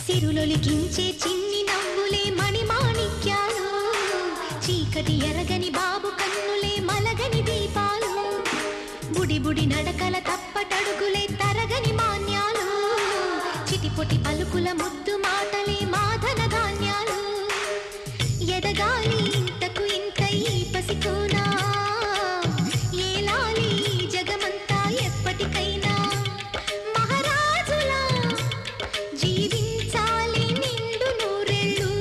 సిరులొలికించే చిన్ని నవ్వులే మణిమాణిక్యాలు చీకటి ఎరగని బాబు కన్నులే మలగని దీపాలు బుడి బుడి నడకల తప్పటడుగులే తరగని మాన్యాలు చిటిపొటి పలుకుల ముద్దు మాటలే మాధన ధాన్యాలు ఎదగాలి ఇంతకు ఇంత ఈ పసికోనా ఏలాలి ఈ జగమంతా ఎప్పటికైనా మహారాజులా జీవించాలి నిండు నూరెళ్ళు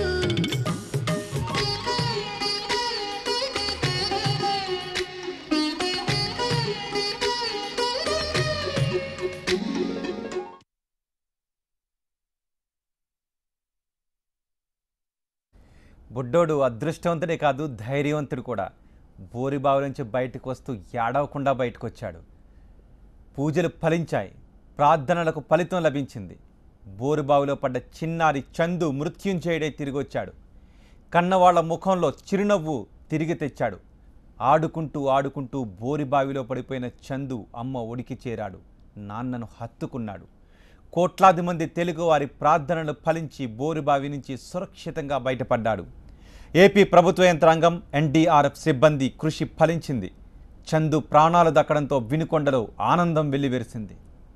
బుడ్డోడు అదృష్టవంతుడే కాదు ధైర్యవంతుడు కూడా బోరిబావి నుంచి బయటకు వస్తూ ఏడవకుండా బయటకు వచ్చాడు పూజలు ఫలించాయి ప్రార్థనలకు ఫలితం లభించింది బోరుబావిలో పడ్డ చిన్నారి చందు మృత్యుంజయుడై తిరిగి వచ్చాడు కన్నవాళ్ల ముఖంలో చిరునవ్వు తిరిగి తెచ్చాడు ఆడుకుంటూ ఆడుకుంటూ బోరిబావిలో పడిపోయిన చందు అమ్మ ఒడికి చేరాడు నాన్నను హత్తుకున్నాడు కోట్లాది మంది తెలుగు వారి ప్రార్థనలు ఫలించి బోరుబావి నుంచి సురక్షితంగా బయటపడ్డాడు ఏపీ ప్రభుత్వ యంత్రాంగం ఎన్డీఆర్ఎఫ్ సిబ్బంది కృషి ఫలించింది చందు ప్రాణాలు దక్కడంతో వినుకొండలో ఆనందం వెల్లివిరిసింది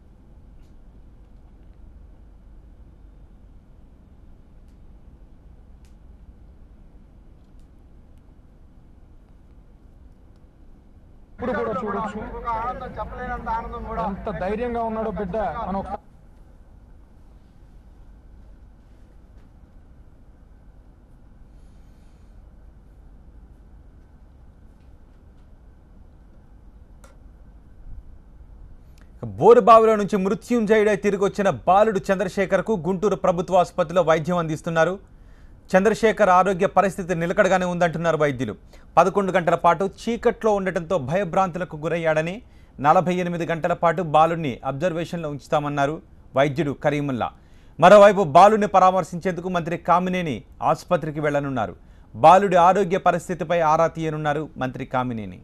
ఇప్పుడు కూడా చూడొచ్చు ఎంత ధైర్యంగా ఉన్నాడో బిడ్డ మనం ఒక- బోరుబావిలో నుంచి మృత్యుంజయుడై తిరిగి వచ్చిన బాలుడు చంద్రశేఖర్కు గుంటూరు ప్రభుత్వ ఆసుపత్రిలో వైద్యం అందిస్తున్నారు చంద్రశేఖర్ ఆరోగ్య పరిస్థితి నిలకడగానే ఉందంటున్నారు వైద్యులు పదకొండు గంటల పాటు చీకట్లో ఉండటంతో భయభ్రాంతులకు గురయ్యాడని నలభై ఎనిమిది గంటల పాటు బాలుడిని అబ్జర్వేషన్లో ఉంచుతామన్నారు వైద్యుడు కరీముల్లా మరోవైపు బాలుడిని పరామర్శించేందుకు మంత్రి కామినేని ఆసుపత్రికి వెళ్లనున్నారు బాలుడి ఆరోగ్య పరిస్థితిపై ఆరా తీయనున్నారు మంత్రి కామినేని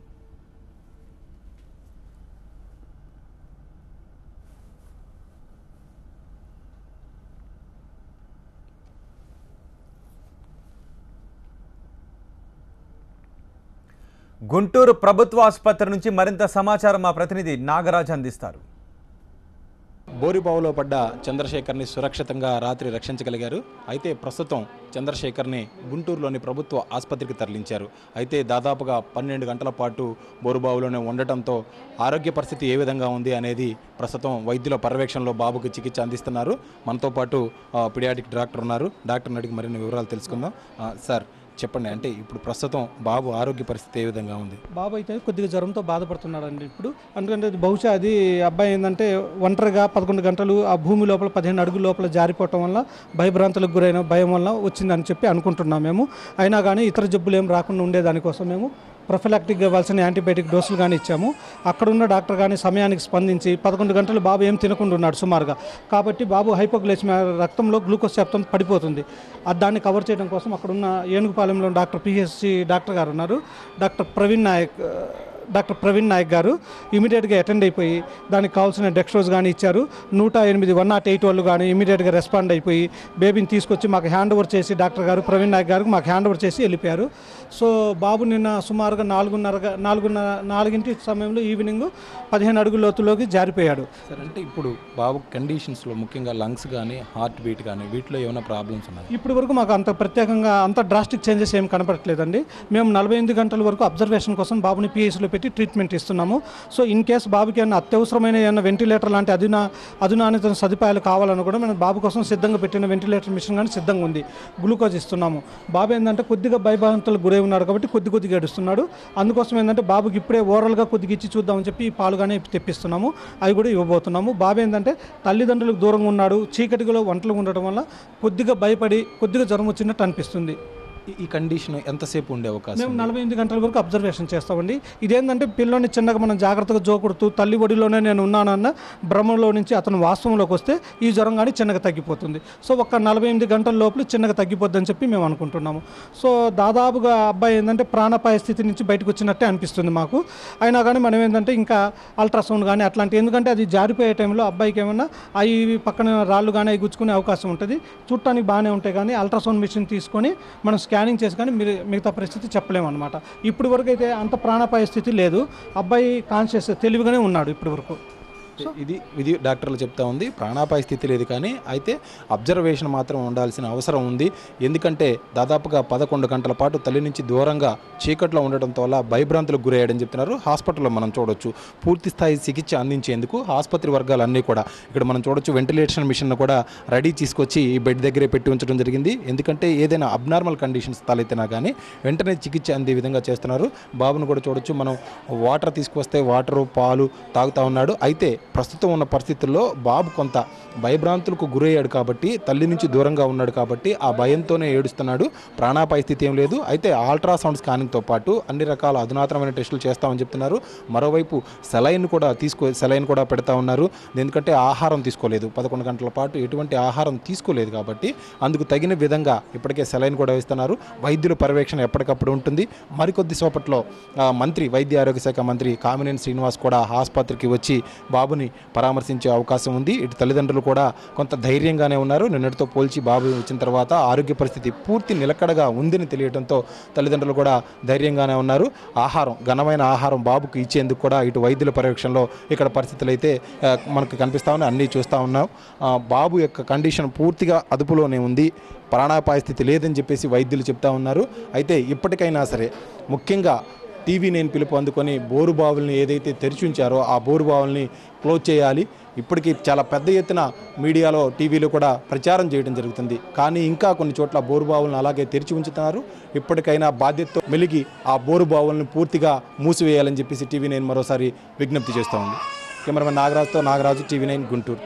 గుంటూరు ప్రభుత్వ ఆసుపత్రి నుంచి మరింత సమాచారం మా ప్రతినిధి నాగరాజ్ అందిస్తారు బోరిబావులో పడ్డ చంద్రశేఖర్ని సురక్షితంగా రాత్రి రక్షించగలిగారు అయితే ప్రస్తుతం చంద్రశేఖర్ని గుంటూరులోని ప్రభుత్వ ఆసుపత్రికి తరలించారు అయితే దాదాపుగా పన్నెండు గంటల పాటు బోరుబావులోనే ఉండటంతో ఆరోగ్య పరిస్థితి ఏ విధంగా ఉంది అనేది ప్రస్తుతం వైద్యుల పర్యవేక్షణలో బాబుకు చికిత్స అందిస్తున్నారు మనతో పాటు ఆ, పిడియాటిక్ డాక్టర్ ఉన్నారు డాక్టర్ని అడిగి మరిన్ని వివరాలు తెలుసుకుందాం ఆ, సార్ చెప్పండి అంటే ఇప్పుడు ప్రస్తుతం బాబు ఆరోగ్య పరిస్థితి ఏ విధంగా ఉంది బాబు అయితే కొద్దిగా జ్వరంతో బాధపడుతున్నాడండి ఇప్పుడు ఎందుకంటే అది బహుశా అది అబ్బాయి ఏంటంటే ఒంటరిగా పదకొండు గంటలు ఆ భూమి లోపల పదిహేను అడుగుల లోపల జారిపోవటం వల్ల భయభ్రాంతులకు గురైన భయం వల్ల వచ్చిందని చెప్పి అనుకుంటున్నాం మేము అయినా కానీ ఇతర జబ్బులు ఏం రాకుండా ఉండేదానికోసం మేము ప్రొఫిలాక్టిక్ ఇవ్వాల్సిన యాంటీబయాటిక్ డోసులు కానీ ఇచ్చాము అక్కడున్న డాక్టర్ కానీ సమయానికి స్పందించి పదకొండు గంటలు బాబు ఏం తినకుండా ఉన్నాడు సుమారుగా కాబట్టి బాబు హైపోగ్లైసిమియా రక్తంలో గ్లూకోజ్ శాతం పడిపోతుంది అది దాన్ని కవర్ చేయడం కోసం అక్కడున్న ఏనుగుపాలెంలో డాక్టర్ పిహెచ్సి డాక్టర్ గారు ఉన్నారు డాక్టర్ ప్రవీణ్ నాయక్ డాక్టర్ ప్రవీణ్ నాయక్ గారు ఇమీడియట్గా అటెండ్ అయిపోయి దానికి కావాల్సిన డెక్స్ట్రోజ్ కానీ ఇచ్చారు నూట ఎనిమిది వన్ నాట్ ఎయిట్ వాళ్ళు కానీ ఇమీడియట్గా రెస్పాండ్ అయిపోయి బేబీని తీసుకొచ్చి మాకు హ్యాండ్ ఓవర్ చేసి డాక్టర్ గారు ప్రవీణ్ నాయక్ గారికి మాకు హ్యాండ్ ఓవర్ చేసి వెళ్ళిపోయారు సో బాబు నిన్న సుమారుగా నాలుగున్నర నాలుగున్నర నాలుగింటి సమయంలో ఈవినింగ్ పదిహేను అడుగుల లోతులోకి జారిపోయాడు సార్ అంటే ఇప్పుడు బాబు కండిషన్స్లో ముఖ్యంగా లంగ్స్ కానీ హార్ట్ బీట్ కానీ వీటిలో ఏమైనా ప్రాబ్లమ్స్ ఉన్నాయి ఇప్పటి వరకు మాకు అంత ప్రత్యేకంగా అంత డ్రాస్టిక్ చేంజెస్ ఏం కనపడట్లేదండి మేము నలభై ఎనిమిది గంటల వరకు అబ్జర్వేషన్ కోసం బాబుని పిహెచ్లో పెట్టి ట్రీట్మెంట్ ఇస్తున్నాము సో ఇన్ కేస్ బాబుకి ఏమైనా అత్యవసరమైన ఏమైనా వెంటిలేటర్ లాంటి అధునా అధునానిత సదుపాయాలు కావాలన్నా కూడా మేము బాబు కోసం సిద్ధంగా పెట్టిన వెంటిలేటర్ మిషన్ కానీ సిద్ధంగా ఉంది గ్లూకోజ్ ఇస్తున్నాము బాబు ఏంటంటే కొద్దిగా భయభాంతులకు గురై ఉన్నాడు కాబట్టి కొద్ది కొద్దిగా ఏడుస్తున్నాడు అందుకోసం ఏంటంటే బాబుకి ఇప్పుడే ఓవరాల్గా కొద్దిగా ఇచ్చి చూద్దామని చెప్పి ఈ పాలు కానీ తెప్పిస్తున్నాము అవి కూడా ఇవ్వబోతున్నాము బాబు ఏంటంటే తల్లిదండ్రులకు దూరంగా ఉన్నాడు చీకటిలో వంటలు ఉండటం వల్ల కొద్దిగా భయపడి కొద్దిగా జ్వరం వచ్చినట్టు అనిపిస్తుంది ఈ- ఈ కండిషన్ ఎంతసేపు ఉండే అవకాశం మేము ఉంది? నలభై ఎనిమిది గంటల వరకు అబ్జర్వేషన్ చేస్తామండి ఇదేంటంటే పిల్లోని చిన్నగా మనం జాగ్రత్తగా జోకుడుతూ తల్లి ఒడిలోనే నేను ఉన్నానన్న భ్రమంలో నుంచి అతను వాస్తవంలోకి వస్తే ఈ జ్వరం కానీ చిన్నగా తగ్గిపోతుంది సో ఒక నలభై ఎనిమిది గంటల లోపల చిన్నగా తగ్గిపోద్దని చెప్పి మేము అనుకుంటున్నాము సో దాదాపుగా అబ్బాయి ఏంటంటే ప్రాణాపాయ స్థితి నుంచి బయటకు వచ్చినట్టే అనిపిస్తుంది మాకు అయినా కానీ మనం ఏంటంటే ఇంకా అల్ట్రాసౌండ్ కానీ అట్లాంటి ఎందుకంటే అది జారిపోయే టైంలో అబ్బాయికి ఏమన్నా అవి పక్కన రాళ్ళు కానీ అవి గుచ్చుకునే అవకాశం ఉంటుంది చూడటానికి బాగానే ఉంటాయి కానీ అల్ట్రాసౌండ్ మిషన్ తీసుకొని మనం స్కానింగ్ చేసి కానీ మీరు మిగతా పరిస్థితి చెప్పలేము అనమాట ఇప్పుడు వరకు అయితే అంత ప్రాణాపాయ స్థితి లేదు అబ్బాయి కాన్షియస్ తెలివిగానే ఉన్నాడు ఇప్పటి వరకు ఇది ఇది డాక్టర్లు చెప్తా ఉంది ప్రాణాపాయ స్థితి లేదు కానీ అయితే అబ్జర్వేషన్ మాత్రం ఉండాల్సిన అవసరం ఉంది ఎందుకంటే దాదాపుగా పదకొండు గంటల పాటు తల్లి నుంచి దూరంగా చీకట్లో ఉండటంతో వల్ల భయభ్రాంతులకు గురయ్యాడని చెప్తున్నారు హాస్పిటల్లో మనం చూడొచ్చు పూర్తి స్థాయి చికిత్స అందించేందుకు ఆసుపత్రి వర్గాలన్నీ కూడా ఇక్కడ మనం చూడొచ్చు వెంటిలేషన్ మిషన్ కూడా రెడీ తీసుకొచ్చి ఈ బెడ్ దగ్గరే పెట్టి ఉంచడం జరిగింది ఎందుకంటే ఏదైనా అబ్నార్మల్ కండిషన్స్ తలెత్తినా కానీ వెంటనే చికిత్స అందే విధంగా చేస్తున్నారు బాబును కూడా చూడొచ్చు మనం వాటర్ తీసుకొస్తే వాటరు పాలు తాగుతా ఉన్నాడు అయితే ప్రస్తుతం ఉన్న పరిస్థితుల్లో బాబు కొంత భయభ్రాంతులకు గురయ్యాడు కాబట్టి తల్లి నుంచి దూరంగా ఉన్నాడు కాబట్టి ఆ భయంతోనే ఏడుస్తున్నాడు ప్రాణాపాయ స్థితి ఏం లేదు అయితే అల్ట్రాసౌండ్ స్కానింగ్తో పాటు అన్ని రకాల అధునాతనమైన టెస్టులు చేస్తామని చెప్తున్నారు మరోవైపు సెలైన్ కూడా తీసుకో సెలైన్ కూడా పెడతా ఉన్నారు ఎందుకంటే ఆహారం తీసుకోలేదు పదకొండు గంటల పాటు ఎటువంటి ఆహారం తీసుకోలేదు కాబట్టి అందుకు తగిన విధంగా ఇప్పటికే సెలైన్ కూడా వేస్తున్నారు వైద్యుల పర్యవేక్షణ ఎప్పటికప్పుడు ఉంటుంది మరికొద్ది సేపట్లో ఆ, మంత్రి వైద్య ఆరోగ్య శాఖ మంత్రి కామినేని శ్రీనివాస్ కూడా ఆసుపత్రికి వచ్చి బాబుని పరామర్శించే అవకాశం ఉంది ఇటు తల్లిదండ్రులు కూడా కొంత ధైర్యంగానే ఉన్నారు నిన్నటితో పోల్చి బాబు వచ్చిన తర్వాత ఆరోగ్య పరిస్థితి పూర్తి నిలకడగా ఉందని తెలియడంతో తల్లిదండ్రులు కూడా ధైర్యంగానే ఉన్నారు ఆహారం ఘనమైన ఆహారం బాబుకు ఇచ్చేందుకు కూడా ఇటు వైద్యుల పర్యవేక్షణలో ఇక్కడ పరిస్థితులు అయితే ఆ, మనకు కనిపిస్తా ఉన్నాయి అన్నీ చూస్తూ ఉన్నాం ఆ, బాబు యొక్క కండిషన్ పూర్తిగా అదుపులోనే ఉంది ప్రాణాపాయ స్థితి లేదని చెప్పేసి వైద్యులు చెప్తా ఉన్నారు అయితే ఇప్పటికైనా సరే ముఖ్యంగా టీవీ నేను పిలుపు అందుకొని బోరు బావుల్ని ఏదైతే తెరిచి ఉంచారో ఆ బోరు బావుల్ని క్లోజ్ చేయాలి ఇప్పటికీ చాలా పెద్ద ఎత్తున మీడియాలో టీవీలో కూడా ప్రచారం చేయడం జరుగుతుంది కానీ ఇంకా కొన్ని చోట్ల బోరు బావులను అలాగే తెరిచి ఉంచుతున్నారు ఇప్పటికైనా బాధ్యతతో మెలిగి ఆ బోరు బావులను పూర్తిగా మూసివేయాలని చెప్పేసి టీవీ నైన్ మరోసారి విజ్ఞప్తి చేస్తూ ఉంది కెమెరామెన్ నాగరాజుతో నాగరాజు టీవీ నైన్ గుంటూరు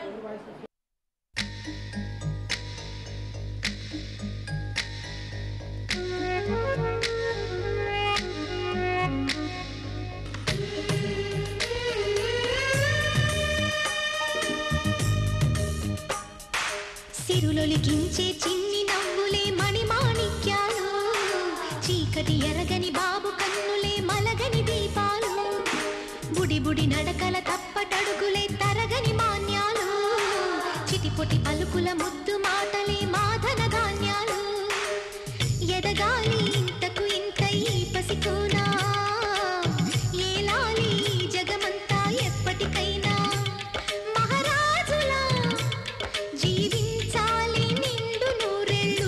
సిరులొలికించే చిన్ని నవ్వులే మణిమాణిక్యాలు చీకటి ఎరగని బాబు కన్నులే మలగని దీపాలు బుడి బుడి నడకల తప్పటడుగులే తరగని మాన్యాలు చిటిపొటి పలుకుల ముద్దు మాటలే మాధన ధాన్యాలు ఎదగాలి ఇంతకు ఇంత ఈ పసికోనా ఏలాలి ఈ జగమంతా ఎప్పటికైనా మహారాజులా జీవించాలి నిండు నూరెళ్ళు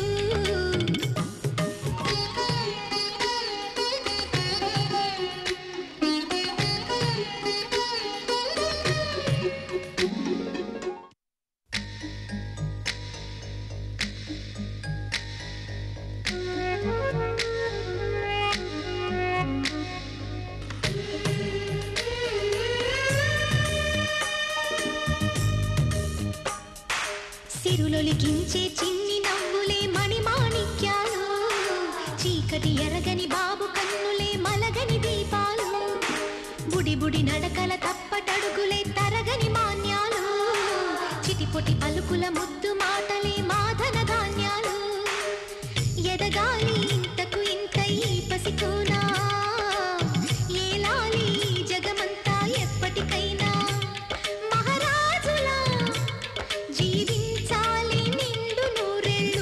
సిరులొలికించే చిన్ని నవ్వులే మణిమాణిక్యాలు చీకటి ఎరగని బాబు కన్నులే మలగని దీపాలు బుడి బుడి నడకల తప్పటడుగులే తరగని మాన్యాలు చిటిపొటి పలుకుల ముద్దు మాటలే మాధన ధాన్యాలు ఎదగాలి ఇంతకు ఇంత ఈ పసికోనా ఏలాలి ఈ జగమంతా ఎప్పటికైనా మహారాజులా జీవించాలి నిండు నూరెళ్ళు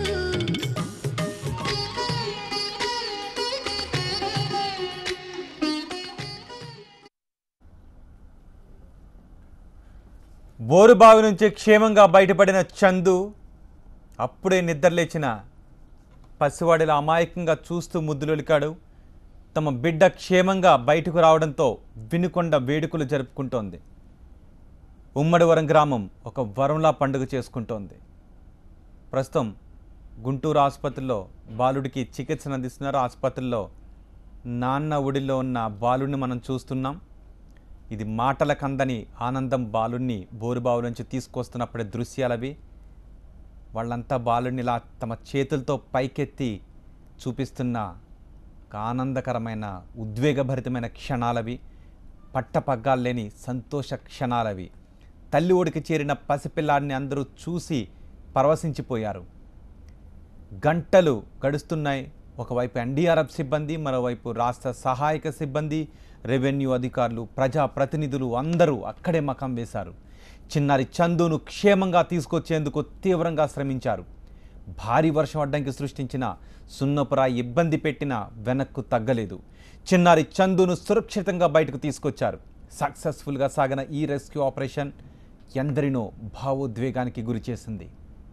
బోరుబావి నుంచి క్షేమంగా బయటపడిన చందు అప్పుడే నిద్రలేచిన పసివాడిలా అమాయకంగా చూస్తూ ముద్దులొలికాడు తమ బిడ్డ క్షేమంగా బయటకు రావడంతో వినుకొండ వేడుకలు జరుపుకుంటోంది ఉమ్మడివరం గ్రామం ఒక వరంలా పండుగ చేసుకుంటోంది ప్రస్తుతం గుంటూరు ఆసుపత్రిలో బాలుడికి చికిత్సను అందిస్తున్నారు ఆసుపత్రిలో నాన్న ఒడిలో ఉన్న బాలుడిని మనం చూస్తున్నాం ఇది మాటల కందని ఆనందం బాలుణ్ణి బోరుబావు నుంచి తీసుకొస్తున్నప్పుడే దృశ్యాలవి వాళ్ళంతా బాలుడిని ఇలా తమ చేతులతో పైకెత్తి చూపిస్తున్న ఒక ఆనందకరమైన ఉద్వేగభరితమైన క్షణాలవి పట్టపగ్గాలు లేని సంతోష క్షణాలవి తల్లి ఒడికి చేరిన పసిపిల్లాడిని అందరూ చూసి పరవశించిపోయారు గంటలు గడుస్తున్నాయి ఒకవైపు ఎన్డీఆర్ఎఫ్ సిబ్బంది మరోవైపు రాష్ట్ర సహాయక సిబ్బంది రెవెన్యూ అధికారులు ప్రజాప్రతినిధులు అందరూ అక్కడే మకం వేశారు చిన్నారి చందును క్షేమంగా తీసుకొచ్చేందుకు తీవ్రంగా శ్రమించారు భారీ వర్షం అడ్డంకి సృష్టించిన సున్నపురా ఇబ్బంది పెట్టినా వెనక్కు తగ్గలేదు చిన్నారి చందును సురక్షితంగా బయటకు తీసుకొచ్చారు సక్సెస్ఫుల్గా సాగిన ఈ రెస్క్యూ ఆపరేషన్ ఎందరినో భావోద్వేగానికి గురిచేసింది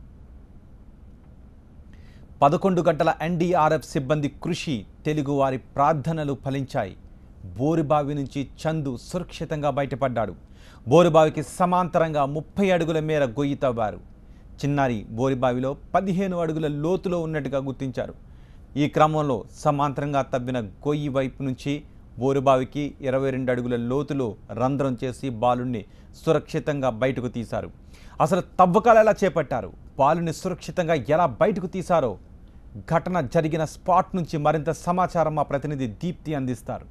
పదకొండు గంటల ఎన్డీఆర్ఎఫ్ సిబ్బంది కృషి తెలుగువారి ప్రార్థనలు ఫలించాయి బోరుబావి నుంచి చందు సురక్షితంగా బయటపడ్డాడు బోరుబావికి సమాంతరంగా ముప్పై అడుగుల మేర గొయ్యి తవ్వారు చిన్నారి బోరిబావిలో పదిహేను అడుగుల లోతులో ఉన్నట్టుగా గుర్తించారు ఈ క్రమంలో సమాంతరంగా తవ్విన గొయ్యి వైపు నుంచి బోరుబావికి ఇరవై రెండు అడుగుల లోతులో రంధ్రం చేసి బాలుణ్ణి సురక్షితంగా బయటకు తీశారు అసలు తవ్వకాలు ఎలా చేపట్టారు బాలుని సురక్షితంగా ఎలా బయటకు తీశారో ఘటన జరిగిన స్పాట్ నుంచి మరింత సమాచారం మా ప్రతినిధి దీప్తి అందిస్తారు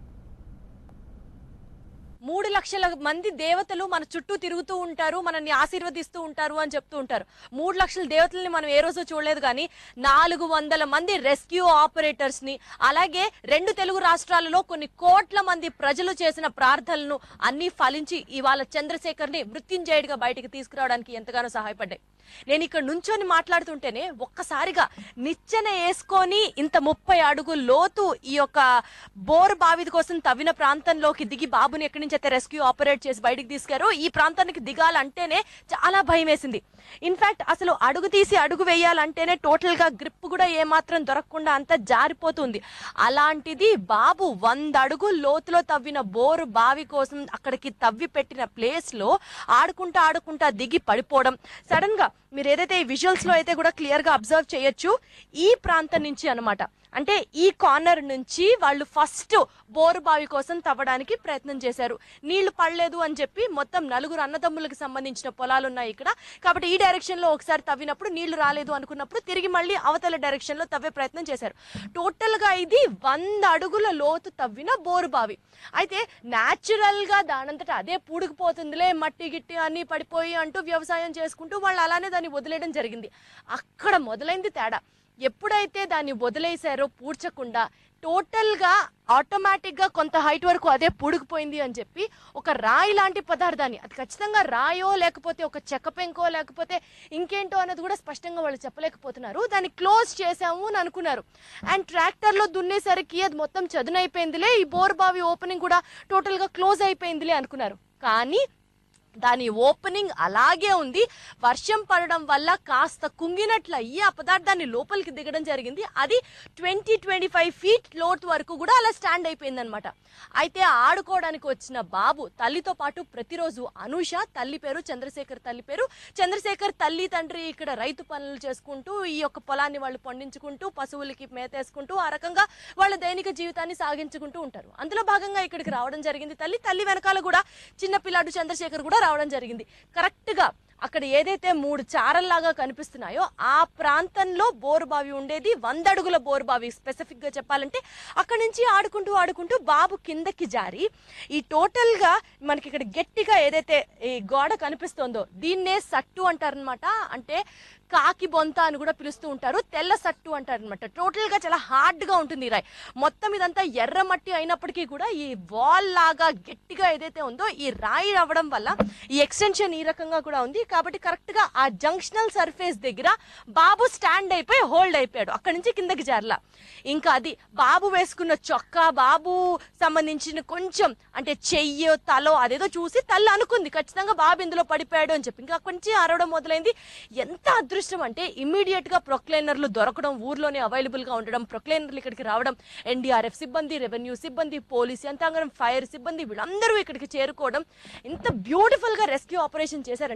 మూడు లక్షల మంది దేవతలు మన చుట్టూ తిరుగుతూ ఉంటారు మనల్ని ఆశీర్వదిస్తూ ఉంటారు అని చెప్తూ ఉంటారు మూడు లక్షల దేవతల్ని మనం ఏ రోజు చూడలేదు కానీ నాలుగు వందల మంది రెస్క్యూ ఆపరేటర్స్ ని అలాగే రెండు తెలుగు రాష్ట్రాలలో కొన్ని కోట్ల మంది ప్రజలు చేసిన ప్రార్థనలను అన్ని ఫలించి ఇవాళ చంద్రశేఖర్ ని మృత్యుంజయుడిగా బయటికి తీసుకురావడానికి ఎంతగానో సహాయపడ్డాయి నేను ఇక్కడ నుంచొని మాట్లాడుతుంటేనే ఒక్కసారిగా నిచ్చెన వేసుకొని ఇంత ముప్పై అడుగు లోతు ఈ యొక్క బోర్ బావి కోసం తవ్విన ప్రాంతంలోకి దిగి బాబుని ఎక్కడి నుంచి అయితే రెస్క్యూ ఆపరేట్ చేసి బయటికి తీసుకారో ఈ ప్రాంతానికి దిగాలంటేనే చాలా భయం వేసింది ఇన్ఫాక్ట్ అసలు అడుగు తీసి అడుగు వేయాలంటేనే టోటల్ గా గ్రిప్ కూడా ఏమాత్రం దొరకకుండా అంతా జారిపోతుంది అలాంటిది బాబు వంద అడుగు లోతులో తవ్విన బోరు బావి కోసం అక్కడికి తవ్వి పెట్టిన ప్లేస్ లో ఆడుకుంటా ఆడుకుంటా దిగి పడిపోవడం సడన్ గా మీరు ఏదైతే ఈ విజువల్స్ లో అయితే కూడా క్లియర్ గా అబ్జర్వ్ చేయొచ్చు ఈ ప్రాంతం నుంచి అన్నమాట అంటే ఈ కార్నర్ నుంచి వాళ్ళు ఫస్ట్ బోరు బావి కోసం తవ్వడానికి ప్రయత్నం చేశారు నీళ్లు పడలేదు అని చెప్పి మొత్తం నలుగురు అన్నదమ్ములకు సంబంధించిన పొలాలు ఉన్నాయి ఇక్కడ కాబట్టి ఈ డైరెక్షన్ లో ఒకసారి తవ్వినప్పుడు నీళ్లు రాలేదు అనుకున్నప్పుడు తిరిగి మళ్ళీ అవతల డైరెక్షన్ లో తవ్వే ప్రయత్నం చేశారు టోటల్ గా ఇది వంద అడుగుల లోతు తవ్విన బోరు బావి అయితే న్యాచురల్ గా దానంతట అదే పూడుకుపోతుందిలే మట్టి గిట్టి అన్ని పడిపోయి అంటూ వ్యవసాయం చేసుకుంటూ వాళ్ళు అలానే దాన్ని వదిలేయడం జరిగింది అక్కడ మొదలైంది తేడా ఎప్పుడైతే దాన్ని వదిలేశారో పూడ్చకుండా టోటల్గా ఆటోమేటిక్గా కొంత హైట్ వరకు అదే పూడుకుపోయింది అని చెప్పి ఒక రాయి లాంటి పదార్థాన్ని అది ఖచ్చితంగా రాయో లేకపోతే ఒక చెక్క పెంకో లేకపోతే ఇంకేంటో అనేది కూడా స్పష్టంగా వాళ్ళు చెప్పలేకపోతున్నారు దాన్ని క్లోజ్ చేసాము అని అనుకున్నారు అండ్ ట్రాక్టర్లో దున్నేసరికి అది మొత్తం చదునైపోయిందిలే ఈ బోర్ బావి ఓపెనింగ్ కూడా టోటల్గా క్లోజ్ అయిపోయిందిలే అనుకున్నారు కానీ దాని ఓపెనింగ్ అలాగే ఉంది వర్షం పడడం వల్ల కాస్త కుంగినట్లు అయ్యి ఆ పదార్థాన్ని లోపలికి దిగడం జరిగింది అది ట్వంటీ ట్వంటీ ఫైవ్ ఫీట్ లోతు వరకు కూడా అలా స్టాండ్ అయిపోయింది అనమాట అయితే ఆడుకోవడానికి వచ్చిన బాబు తల్లితో పాటు ప్రతిరోజు అనూష తల్లి పేరు చంద్రశేఖర్ తల్లి పేరు చంద్రశేఖర్ తల్లి తండ్రి ఇక్కడ రైతు పనులు చేసుకుంటూ ఈ యొక్క పొలాన్ని వాళ్ళు పండించుకుంటూ పశువులకి మేతేసుకుంటూ ఆ రకంగా వాళ్ళ దైనిక జీవితాన్ని సాగించుకుంటూ ఉంటారు అందులో భాగంగా ఇక్కడికి రావడం జరిగింది తల్లి తల్లి వెనకాల కూడా చిన్న పిల్లాడు చంద్రశేఖర్ కూడా రావడం జరిగింది కరెక్ట్ గా అక్కడ ఏదైతే మూడు చారల్లాగా కనిపిస్తున్నాయో ఆ ప్రాంతంలో బోరు బావి ఉండేది వంద అడుగుల బోరు బావి స్పెసిఫిక్ గా చెప్పాలంటే అక్కడ నుంచి ఆడుకుంటూ ఆడుకుంటూ బాబు కిందకి జారి ఈ టోటల్ గా మనకి ఇక్కడ గట్టిగా ఏదైతే ఈ గోడ కనిపిస్తోందో దీన్నే సట్టు అంటారనమాట అంటే కాకి బొంత అని కూడా పిలుస్తూ ఉంటారు తెల్ల సట్టు అంటారు అనమాట టోటల్ గా చాలా హార్డ్ గా ఉంటుంది ఈ రాయి మొత్తం ఇదంతా ఎర్ర మట్టి అయినప్పటికీ కూడా ఈ వాల్ లాగా గట్టిగా ఏదైతే ఉందో ఈ రాయి అవ్వడం వల్ల ఈ ఎక్స్టెన్షన్ ఈ రకంగా కూడా ఉంది కాబట్టి కరెక్ట్ గా ఆ జంక్షనల్ సర్ఫేస్ దగ్గర బాబు స్టాండ్ అయిపోయి హోల్డ్ అయిపోయాడు అక్కడి నుంచి కిందకి జారలా ఇంకా అది బాబు వేసుకున్న చొక్కా బాబు సంబంధించిన కొంచెం అంటే చెయ్యో తలో అదేదో చూసి తల్లి అనుకుంది ఖచ్చితంగా బాబు ఇందులో పడిపోయాడు అని చెప్పి ఇంకా అక్కడి నుంచి అరవడం మొదలైంది ఎంత అదృష్టం అంటే ఇమ్మీడియట్ గా ప్రొక్లైనర్లు దొరకడం ఊర్లోనే అవైలబుల్ గా ఉండడం ప్రొక్లైనర్లు ఇక్కడికి రావడం ఎన్డీఆర్ఎఫ్ సిబ్బంది రెవెన్యూ సిబ్బంది పోలీస్ యంత్రాంగం ఫైర్ సిబ్బంది వీళ్ళందరూ ఇక్కడికి చేరుకోవడం ఇంత బ్యూటిఫుల్ గా రెస్క్యూ ఆపరేషన్ చేశారంటే ఒకసారి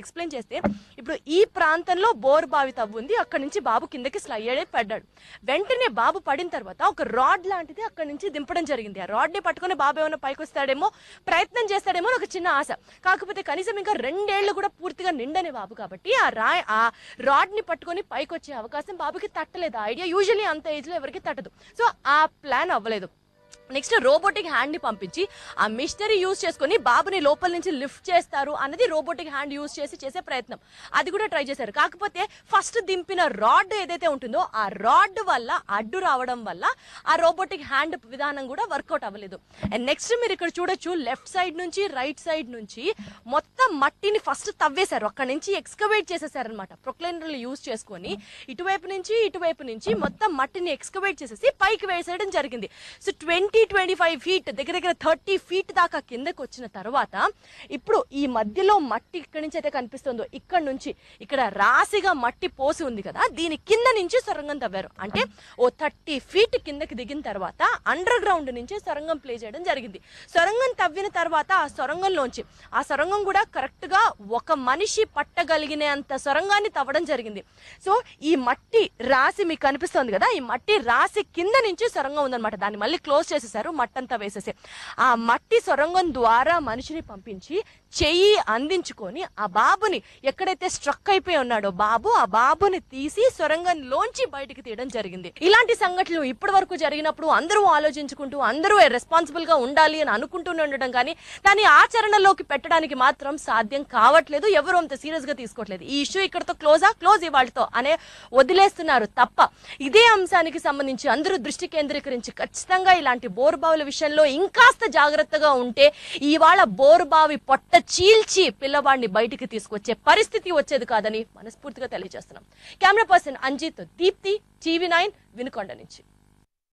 ఎక్స్ప్లెయిన్ చేస్తే ఇప్పుడు ఈ ప్రాంతంలో బోర్ బావి తవ్వు ఉంది అక్కడి నుంచి బాబు కిందకి స్లైడ్ పడ్డాడు వెంటనే బాబు పడిన తర్వాత ఒక రాడ్ లాంటిది అక్కడి నుంచి దింపడం జరిగింది ఆ రాడ్ ని పట్టుకొని బాబు ఏమైనా పైకి వస్తాడేమో ప్రయత్నం చేస్తాడేమో అని ఒక చిన్న ఆశ కాకపోతే కనీసం ఇంకా రెండేళ్లు కూడా పూర్తిగా నిండని బాబు కాబట్టి ఆ రా ఆ రాడ్ ని పట్టుకొని పైకి వచ్చే అవకాశం బాబుకి తట్టలేదు ఐడియా యూజువలీ అంత ఏజ్ లో ఎవరికి తట్టదు సో ఆ ప్లాన్ అవ్వలేదు నెక్స్ట్ రోబోటిక్ హ్యాండ్ ని పంపించి ఆ మిషనరీ యూజ్ చేసుకొని బాబుని లోపల నుంచి లిఫ్ట్ చేస్తారు అన్నది రోబోటిక్ హ్యాండ్ యూజ్ చేసి చేసే ప్రయత్నం అది కూడా ట్రై చేశారు కాకపోతే ఫస్ట్ దింపిన రాడ్ ఏదైతే ఉంటుందో ఆ రాడ్ వల్ల అడ్డు రావడం వల్ల ఆ రోబోటిక్ హ్యాండ్ విధానం కూడా వర్కౌట్ అవ్వలేదు అండ్ నెక్స్ట్ మీరు ఇక్కడ చూడొచ్చు లెఫ్ట్ సైడ్ నుంచి రైట్ సైడ్ నుంచి మొత్తం మట్టిని ఫస్ట్ తవ్వేశారు అక్కడ నుంచి ఎక్స్కవేట్ చేసేసారనమాట ప్రొక్లైనర్లు యూజ్ చేసుకొని ఇటువైపు నుంచి ఇటువైపు నుంచి మొత్తం మట్టిని ఎక్స్కవేట్ చేసేసి పైకి వేసేయడం జరిగింది so twenty twenty five feet దగ్గర దగ్గర థర్టీ ఫీట్ దాకా కిందకి వచ్చిన తర్వాత ఇప్పుడు ఈ మధ్యలో మట్టి ఇక్కడి నుంచి అయితే కనిపిస్తుందో ఇక్కడ నుంచి ఇక్కడ రాశిగా మట్టి పోసి ఉంది కదా దీని కింద నుంచి సొరంగం తవ్వారు అంటే ఓ థర్టీ ఫీట్ కిందకి దిగిన తర్వాత అండర్ గ్రౌండ్ నుంచి సొరంగం ప్లే చేయడం జరిగింది సొరంగం తవ్విన తర్వాత ఆ సొరంగంలోంచి ఆ సొరంగం కూడా కరెక్ట్ గా ఒక మనిషి పట్టగలిగినంత సొరంగాన్ని తవ్వడం జరిగింది సో ఈ మట్టి రాశి మీకు కనిపిస్తుంది కదా ఈ మట్టి రాశి కింద నుంచి సొరంగం ఉందన్నమాట దాన్ని మళ్ళీ క్లోజ్ చేసేసారు మట్టంతా వేసేసి ఆ మట్టి సొరంగం ద్వారా మనిషిని పంపించి చెయ్యి అందించుకొని ఆ బాబుని ఎక్కడైతే స్ట్రక్ అయిపోయి ఉన్నాడో బాబు ఆ బాబుని తీసి సొరంగంలోంచి బయటికి తీయడం జరిగింది ఇలాంటి సంఘటనలు ఇప్పటి వరకు జరిగినప్పుడు అందరూ ఆలోచించుకుంటూ అందరూ రెస్పాన్సిబుల్ గా ఉండాలి అని అనుకుంటూనే ఉండడం కానీ దాన్ని ఆచరణలోకి పెట్టడానికి మాత్రం సాధ్యం కావట్లేదు ఎవరు అంత సీరియస్ గా తీసుకోవట్లేదు ఈ ఇష్యూ ఇక్కడతో క్లోజా క్లోజ్ ఇవాళతో అనే వదిలేస్తున్నారు తప్ప ఇదే అంశానికి సంబంధించి అందరూ దృష్టి కేంద్రీకరించి ఖచ్చితంగా ఇలాంటి బోరుబావుల విషయంలో ఇంకాస్త జాగ్రత్తగా ఉంటే ఇవాళ బోరుబావి పొట్ట చీల్చి పిల్లవాడిని బయటికి తీసుకొచ్చే పరిస్థితి వచ్చేది కాదని మనస్ఫూర్తిగా తెలియజేస్తున్నాం camera person Anjith Deepthi TV nine Vinukonda నుంచి